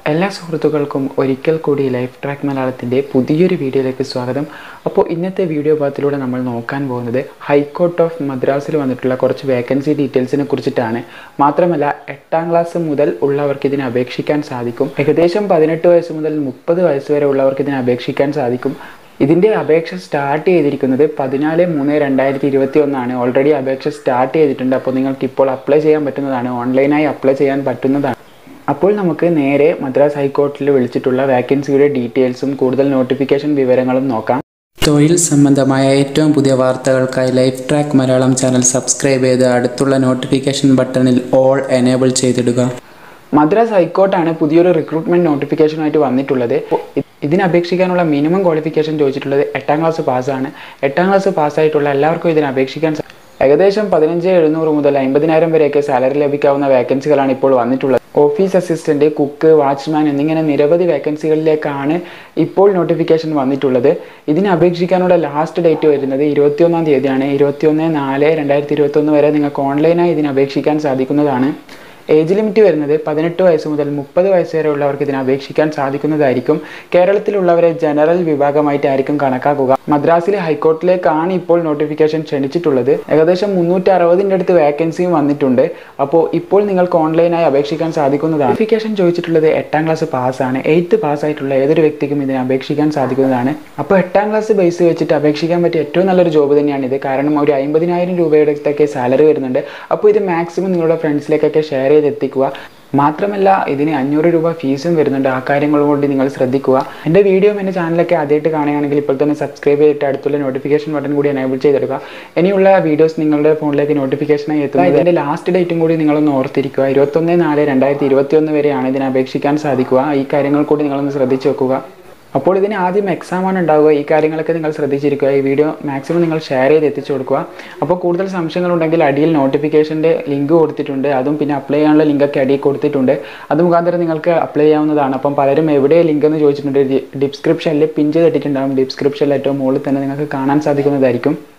എല്ലാ സുഹൃത്തുക്കൾക്കും ഒരിക്കൽ കൂടി ലൈഫ് ട്രാക്ക് മലയാളത്തിൻ്റെ പുതിയൊരു വീഡിയോയിലേക്ക് സ്വാഗതം അപ്പോൾ ഇന്നത്തെ വീഡിയോ ഭാഗത്തിലൂടെ നമ്മൾ നോക്കാൻ പോകുന്നത് ഹൈക്കോർട്ട് ഓഫ് മദ്രാസിൽ വന്നിട്ടുള്ള കുറച്ച് വേക്കൻസി ഡീറ്റെയിൽസിനെ കുറിച്ചിട്ടാണ് മാത്രമല്ല എട്ടാം ക്ലാസ് മുതൽ ഉള്ളവർക്ക് ഇതിനെ അപേക്ഷിക്കാൻ സാധിക്കും ഏകദേശം പതിനെട്ട് വയസ്സ് മുതൽ മുപ്പത് വയസ്സ് വരെ ഉള്ളവർക്ക് ഇതിനെ അപേക്ഷിക്കാൻ സാധിക്കും ഇതിൻ്റെ അപേക്ഷ സ്റ്റാർട്ട് ചെയ്തിരിക്കുന്നത് പതിനാല് മൂന്ന് രണ്ടായിരത്തി ഇരുപത്തി ഒന്നാണ് ഓൾറെഡി അപേക്ഷ സ്റ്റാർട്ട് ചെയ്തിട്ടുണ്ട് അപ്പോൾ നിങ്ങൾക്ക് ഇപ്പോൾ അപ്ലൈ ചെയ്യാൻ പറ്റുന്നതാണ് ഓൺലൈനായി അപ്ലൈ ചെയ്യാൻ പറ്റുന്നതാണ് അപ്പോൾ നമുക്ക് നേരെ മദ്രാസ് ഹൈക്കോർട്ടിൽ വിളിച്ചിട്ടുള്ള വാക്കൻസിയുടെ ഡീറ്റെയിൽസും കൂടുതൽ നോട്ടിഫിക്കേഷൻ വിവരങ്ങളും നോക്കാം തൊഴിൽ സംബന്ധമായ ഏറ്റവും പുതിയ വാർത്തകൾക്കായി life track Malayalam channel subscribe ചെയ്ത് അടുത്തുള്ള നോട്ടിഫിക്കേഷൻ ബട്ടണിൽ ഓൾ എനേബിൾ ചെയ്തിടുക മദ്രാസ് ഹൈക്കോർട്ടാണ് പുതിയൊരു റിക്രൂട്ട്മെന്റ് നോട്ടിഫിക്കേഷനായിട്ട് വന്നിട്ടുള്ളത് അപ്പോൾ ഇ- ഇതിന് അപേക്ഷിക്കാനുള്ള മിനിമം ക്വാളിഫിക്കേഷൻ ചോദിച്ചിട്ടുള്ളത് എട്ടാം ക്ലാസ് പാസ്സാണ് എട്ടാം ക്ലാസ് പാസ്സായിട്ടുള്ള എല്ലാവർക്കും ഇതിന് അപേക്ഷിക്കാൻ സാ- ഏകദേശം പതിനഞ്ച് എഴുന്നൂറ് മുതൽ അമ്പതിനായിരം വരെയൊക്കെ സാലറി ലഭിക്കാവുന്ന വേക്കൻസികളാണ് ഇപ്പോൾ വന്നിട്ടുള്ളത് ഓഫീസ് അസിസ്റ്റന്റ് കുക്ക് വാച്ച്മാൻ എന്നിങ്ങനെ നിരവധി വേക്കൻസികളിലേക്കാണ് ഇപ്പോൾ നോട്ടിഫിക്കേഷൻ വന്നിട്ടുള്ളത് ഇതിന് അപേക്ഷിക്കാനുള്ള ലാസ്റ്റ് ഡേറ്റ് വരുന്നത് ഇരുപത്തിയൊന്നാം തീയതിയാണ് ഇരുപത്തിയൊന്ന് നാല് രണ്ടായിരത്തി ഇരുപത്തൊന്ന് വരെ നിങ്ങൾക്ക് ഓൺലൈനായി ഇതിന് അപേക്ഷിക്കാൻ സാധിക്കുന്നതാണ് ഏജ് ലിമിറ്റ് വരുന്നത് പതിനെട്ട് വയസ്സ് മുതൽ മുപ്പത് വയസ്സ് വരെ ഉള്ളവർക്ക് ഇതിന് അപേക്ഷിക്കാൻ സാധിക്കുന്നതായിരിക്കും കേരളത്തിലുള്ളവരെ ജനറൽ വിഭാഗമായിട്ടായിരിക്കും കണക്കാക്കുക മദ്രാസിലെ ഹൈക്കോർട്ടിലേക്കാണ് ഇപ്പോൾ നോട്ടിഫിക്കേഷൻ ക്ഷണിച്ചിട്ടുള്ളത് ഏകദേശം മുന്നൂറ്റി അറുപതിൻ്റെ അടുത്ത് വേക്കൻസിയും വന്നിട്ടുണ്ട് അപ്പോൾ ഇപ്പോൾ നിങ്ങൾക്ക് ഓൺലൈനായി അപേക്ഷിക്കാൻ സാധിക്കുന്നതാണ് നോട്ടിഫിക്കേഷൻ ചോദിച്ചിട്ടുള്ളത് എട്ടാം ക്ലാസ് പാസ്സാണ് എയ്ത്ത് പാസ്സായിട്ടുള്ള ഏതൊരു വ്യക്തിക്കും ഇതിന് അപേക്ഷിക്കാൻ സാധിക്കുന്നതാണ് അപ്പോൾ എട്ടാം ക്ലാസ് ബേസ് വെച്ചിട്ട് അപേക്ഷിക്കാൻ പറ്റിയ ഏറ്റവും നല്ലൊരു ജോബ് തന്നെയാണ് ഇത് കാരണം ഒരു അമ്പതിനായിരം രൂപയുടെ അടുത്തൊക്കെ സാലറി വരുന്നുണ്ട് അപ്പോൾ ഇത് മാക്സിമം നിങ്ങളുടെ ഫ്രണ്ട്സിലേക്കൊക്കെ ഷെയർ ചെയ്ത് എത്തിക്കുക മാത്രമല്ല ഇതിന് അഞ്ഞൂറ് രൂപ ഫീസും വരുന്നുണ്ട് ആ കാര്യങ്ങൾ കൊണ്ട് നിങ്ങൾ ശ്രദ്ധിക്കുക എൻ്റെ വീഡിയോ എൻ്റെ ചാനലൊക്കെ ആദ്യമായിട്ട് കാണുകയാണെങ്കിൽ ഇപ്പോൾ തന്നെ സബ്സ്ക്രൈബ് ചെയ്തിട്ട് അടുത്തുള്ള നോട്ടിഫിക്കേഷൻ ബട്ടൺ കൂടി എനേബിൾ ചെയ്തെടുക്കുക ഇനിയുള്ള വീഡിയോസ് നിങ്ങളുടെ ഫോണിലേക്ക് നോട്ടിഫിക്കേഷനായി എത്തുന്നത് ഇതിൻ്റെ ലാസ്റ്റ് ഡേറ്റും കൂടി നിങ്ങളൊന്ന് ഓർത്തിരിക്കുക ഇരുപത്തൊന്ന് നാല് രണ്ടായിരത്തി ഇരുപത്തിയൊന്ന് വരെയാണ് ഇതിന് അപേക്ഷിക്കാൻ സാധിക്കുക ഈ കാര്യങ്ങൾ കൂടി നിങ്ങളൊന്ന് ശ്രദ്ധിച്ചു വെക്കുക അപ്പോൾ ഇതിന് ആദ്യം എക്സാം ആണ് ഉണ്ടാവുക ഈ കാര്യങ്ങളൊക്കെ നിങ്ങൾ ശ്രദ്ധിച്ചിരിക്കുക ഈ വീഡിയോ മാക്സിമം നിങ്ങൾ ഷെയർ ചെയ്ത് എത്തിച്ചു കൊടുക്കുക അപ്പോൾ കൂടുതൽ സംശയങ്ങളുണ്ടെങ്കിൽ അടിയിൽ നോട്ടിഫിക്കേഷൻ്റെ ലിങ്ക് കൊടുത്തിട്ടുണ്ട് അതും പിന്നെ അപ്ലൈ ചെയ്യാനുള്ള ലിങ്കൊക്കെ അടിയിൽ കൊടുത്തിട്ടുണ്ട് അത് മുഖാന്തരം നിങ്ങൾക്ക് അപ്ലൈ ചെയ്യാവുന്നതാണ് അപ്പം പലരും എവിടെ ലിങ്ക് എന്ന് ചോദിച്ചിട്ടുണ്ട് ഡിസ്ക്രിപ്ഷനിൽ പിൻ ചെയ്തിട്ടുണ്ടാകും ഡിസ്ക്രിപ്ഷനിൽ ഏറ്റവും മുകളിൽ തന്നെ നിങ്ങൾക്ക് കാണാൻ സാധിക്കുന്നതായിരിക്കും